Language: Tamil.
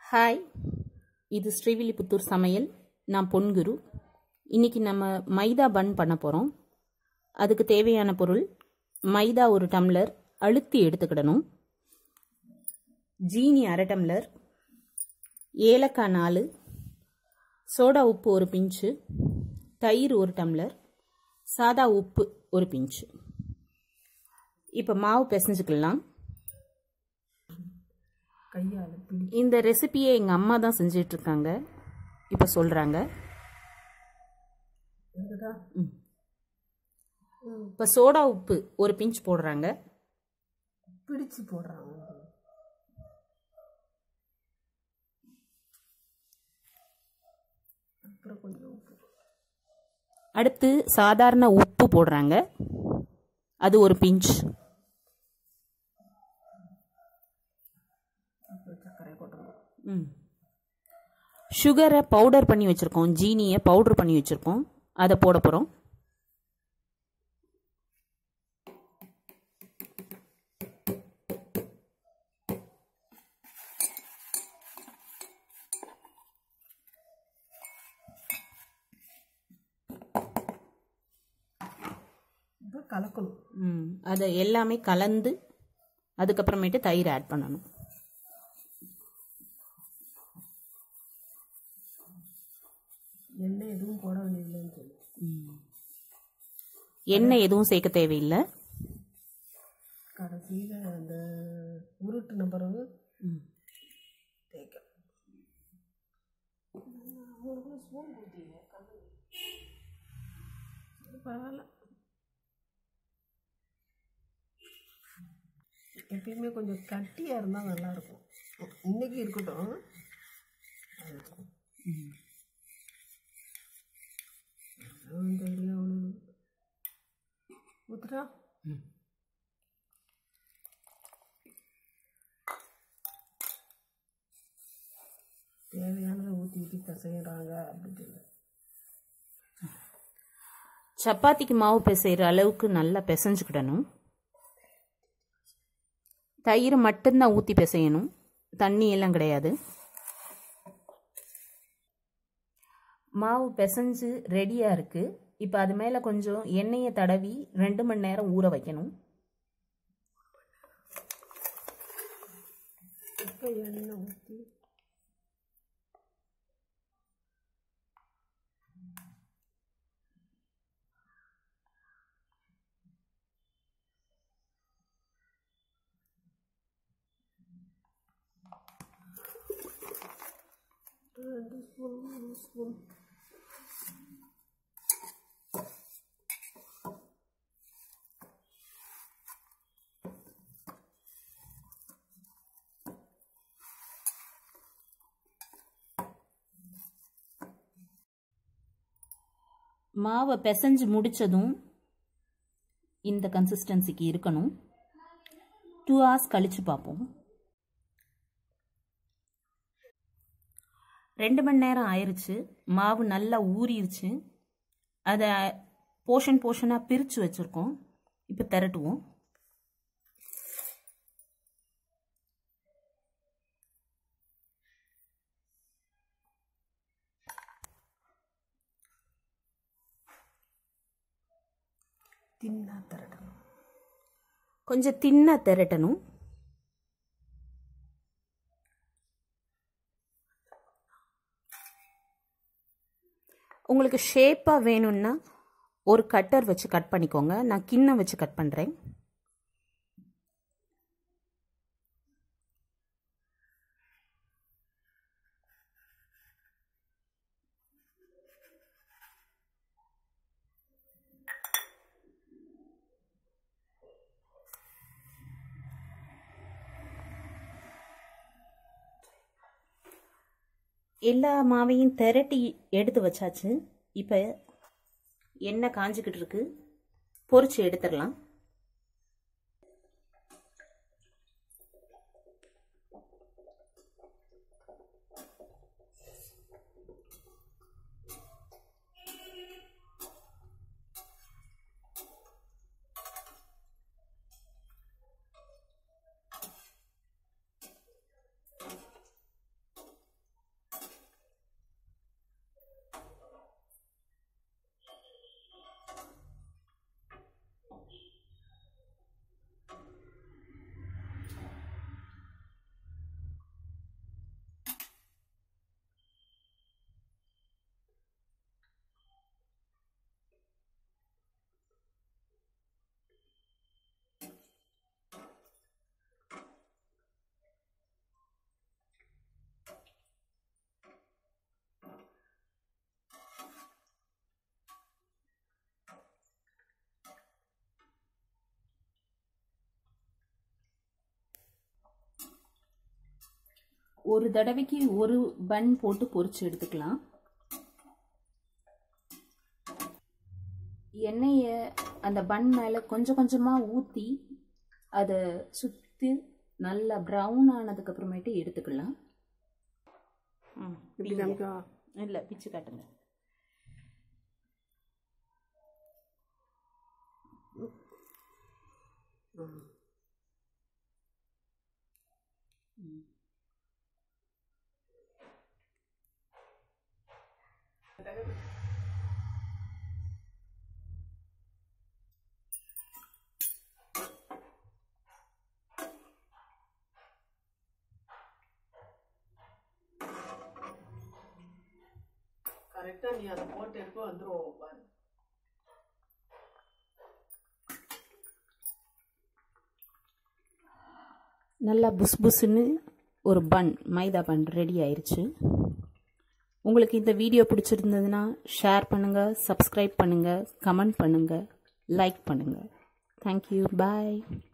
ஹாய் இது ஸ்ரீவில்லிபுத்தூர் சமையல் நான் பொன்குரு இன்னைக்கு நம்ம மைதா பன் பண்ண போகிறோம் அதுக்கு தேவையான பொருள் மைதா ஒரு டம்ளர் அழுத்தி எடுத்துக்கிடணும் ஜீனி அரை டம்ளர் ஏலக்காய் நாலு சோடா உப்பு ஒரு பிஞ்சு தயிர் ஒரு டம்ளர் சாதா உப்பு ஒரு பிஞ்சு இப்போ மாவு பிசைஞ்சுக்கலாம் கையால் பிடி இந்த ரெசிபியை எங்கள் அம்மா தான் செஞ்சிட்டு இருக்காங்க இப்போ சொல்கிறாங்க இருக்குதா இப்போ சோடா உப்பு ஒரு பிஞ்ச் போடுறாங்க பிடிச்சு போடுறாங்க அப்புறம் கொஞ்சம் உப்பு அடுத்து சாதாரண உப்பு போடுறாங்க அது ஒரு பிஞ்ச் அப்புறம் சர்க்கரை கொட்டணும் ம் சுகரை பவுடர் பண்ணி வச்சுருக்கோம் ஜீனியை பவுடர் பண்ணி வச்சுருக்கோம் அதை போட போகிறோம் இப்போ கலக்கணும் ம் அதை எல்லாமே கலந்து அதுக்கப்புறமேட்டு தயிர் ஆட் பண்ணணும் எண்ணெய் எதுவும் போட வேண்டியதில்லைன்னு சொல்லி எண்ணெய் எதுவும் சேர்க்க தேவையில்லை கடைசியில் அந்த உருட்டுன பிறகு ம் தேய்க்கணும் சரி, பரவாயில்ல எப்பயுமே கொஞ்சம் கட்டியாக இருந்தால் நல்லாயிருக்கும் இன்னைக்கு இருக்கட்டும் அதுவும் தெரியும் அவனுக்கு ஊத்துட்டா ம் தேவையானதை ஊற்றி ஊற்றி பிசைகிறாங்க அப்படின்னு சொல்லி சப்பாத்திக்கு மாவு பிசைகிற அளவுக்கு நல்லா பிசைஞ்சுக்கிடணும் தயிர் மட்டும்தான் ஊற்றி பிசையணும் தண்ணி எல்லாம் கிடையாது மாவு பிசைஞ்சு ரெடியாக இருக்குது இப்போ அது மேலே கொஞ்சம் எண்ணெயை தடவி ரெண்டு மணி நேரம் ஊற வைக்கணும் இப்போ எண்ணெய் ஊற்றி ரெண்டு ஸ்பூன் மூணு ஸ்பூன் மாவை பிசைஞ்சு முடித்ததும் இந்த கன்சிஸ்டன்சிக்கு இருக்கணும் டூ ஹவர்ஸ் கழித்து பார்ப்போம் ரெண்டு மணி நேரம் ஆயிருச்சு மாவு நல்லா ஊறிடுச்சு அதை போர்ஷன் போர்ஷனாக பிரித்து வச்சுருக்கோம் இப்போ திரட்டுவோம் தின்னா திரட்டணும் கொஞ்சம் தின்னாக திரட்டணும் உங்களுக்கு ஷேப்பாக வேணும்னா ஒரு கட்டர் வச்சு கட் பண்ணிக்கோங்க நான் கிண்ணம் வச்சு கட் பண்ணுறேன் எல்லா மாவையும் திரட்டி எடுத்து வச்சாச்சு இப்போ எண்ணெய் காஞ்சிக்கிட்டு இருக்கு பொரிச்சு எடுத்துடலாம் ஒரு தடவைக்கு ஒரு பன் போட்டு பொரிச்சு எடுத்துக்கலாம் எண்ணெயை அந்த பன் மேலே கொஞ்சம் கொஞ்சமாக ஊற்றி அதை சுற்றி நல்லா ப்ரௌன் ஆனதுக்கு அப்புறமேட்டு எடுத்துக்கலாம் இப்படி காமிக்கா இல்லை பிச்சு காட்டுங்க கரெக்டாக நீ அதை போட்டு எடுக்க வந்துடும் பாரு நல்லா புஸ் புஸ்ன்னு ஒரு பன் மைதா பன் ரெடி ஆயிருச்சு உங்களுக்கு இந்த வீடியோ பிடிச்சிருந்ததுன்னா ஷேர் பண்ணுங்கள் சப்ஸ்கிரைப் பண்ணுங்கள் கமெண்ட் பண்ணுங்கள் லைக் பண்ணுங்கள் தேங்க்யூ பாய்